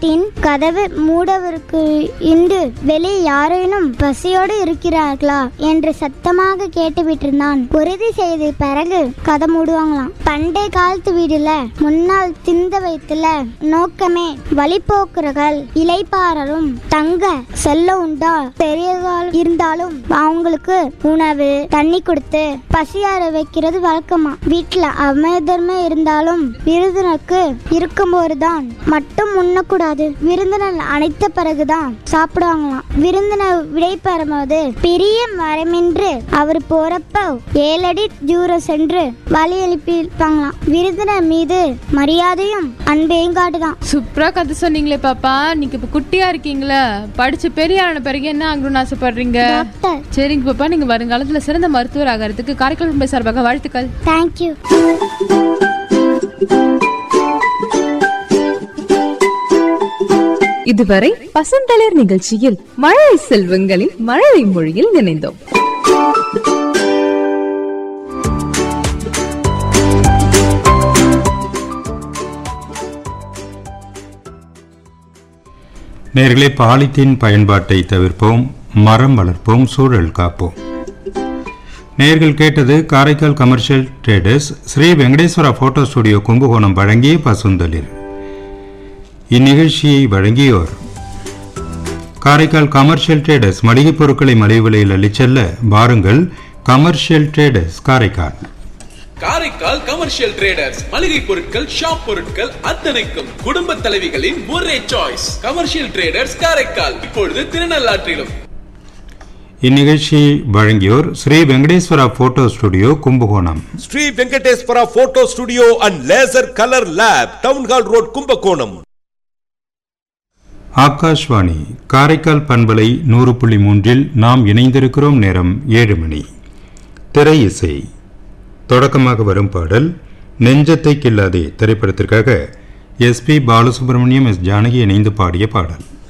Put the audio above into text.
வீட்டின் கதவு மூடவிருக்கு இன்று வெளியே யாரேனும் பசியோடு இருக்கிறார்களா என்று சத்தமாக கேட்டுவிட்டிருந்தான் உறுதி செய்த பிறகு கதை மூடுவாங்களாம் பண்டைய காலத்து வீடுல முன்னால் திந்த வைத்துல நோக்கமே வழிபோக்குறர்கள் இலைப்பாரரும் தங்க செல்ல உண்டா பெரியவர்கள் இருந்தாலும் அவங்களுக்கு உணவு தண்ணி கொடுத்து பசியார வைக்கிறது வழக்கமா வீட்டுல அமைதர்மே இருந்தாலும் விருந்தினருக்கு இருக்கும்போதுதான் மட்டும் உண்ணக்கூடாது விருந்தினர் அணைத்த பிறகுதான் சாப்பிடுவாங்களாம் விருந்தினர் விடை பெறும்போது பெரிய மரமின்று அவர் போறப்ப ஏழடி தூரம் சென்று வழி எழுப்பியிருப்பாங்களாம் விருந்தினர் மீது மரியாதையும் அன்பையும் காட்டுதான் சூப்பரா கதை சொன்னீங்களே பாப்பா நீங்க இப்ப குட்டியா இருக்கீங்களா படிச்சு பெரிய ஆன பிறகு என்ன ஆகணும்னு ஆசைப்படுறீங்க டாக்டர் சரிங்க பாப்பா நீங்க வருங்காலத்துல சிறந்த மருத்துவர் ஆகிறதுக்கு காரைக்கால் மும்பை சார்பாக வாழ்த்துக்கள் தேங்க்யூ இதுவரை பசந்தளிர் நிகழ்ச்சியில் மழலை செல்வங்களின் மழலை மொழியில் நினைந்தோம் நேர்களே பாலித்தீன் பயன்பாட்டை தவிர்ப்போம் மரம் வளர்ப்போம் சூழல் காப்போம் நேர்கள் கேட்டது Karaikal commercial traders Sri Venkateswara photo studio Kumbakonam வழங்கிய பசுந்தளிர் இந்நிகழ்ச்சியை வழங்கியோர் காரைக்கால் கமர்ஷியல் ட்ரேடர்ஸ் மளிகைப் பொருட்களை மலிவு விலையில் அள்ளிச் செல்ல வாருங்கள் commercial traders Karaikal Karaikal commercial traders மளிகை பொருட்கள் ஷாப் பொருட்கள் அத்தனைக்கும் குடும்ப தலைவிகளின் ஒரே சாய்ஸ் கமர்ஷியல் ட்ரேடர்ஸ் காரைக்கால் இப்பொழுது திருநள்ளாற்றிலும் இந்நிகழ்ச்சியை வழங்கியோர் Sri Venkateswara photo studio Kumbakonam Sri Venkateswara photo studio and laser colour lab town hall road Kumbakonam Akashvani Karaikal பண்பலை நூறு புள்ளி மூன்றில் நாம் இணைந்திருக்கிறோம் நேரம் ஏழு மணி திரை இசை தொடக்கமாக வரும் பாடல் நெஞ்சத்தை கில்லாதே திரைப்படத்திற்காக எஸ்பி பாலசுப்ரமணியம் எஸ் ஜானகி இணைந்து பாடிய பாடல்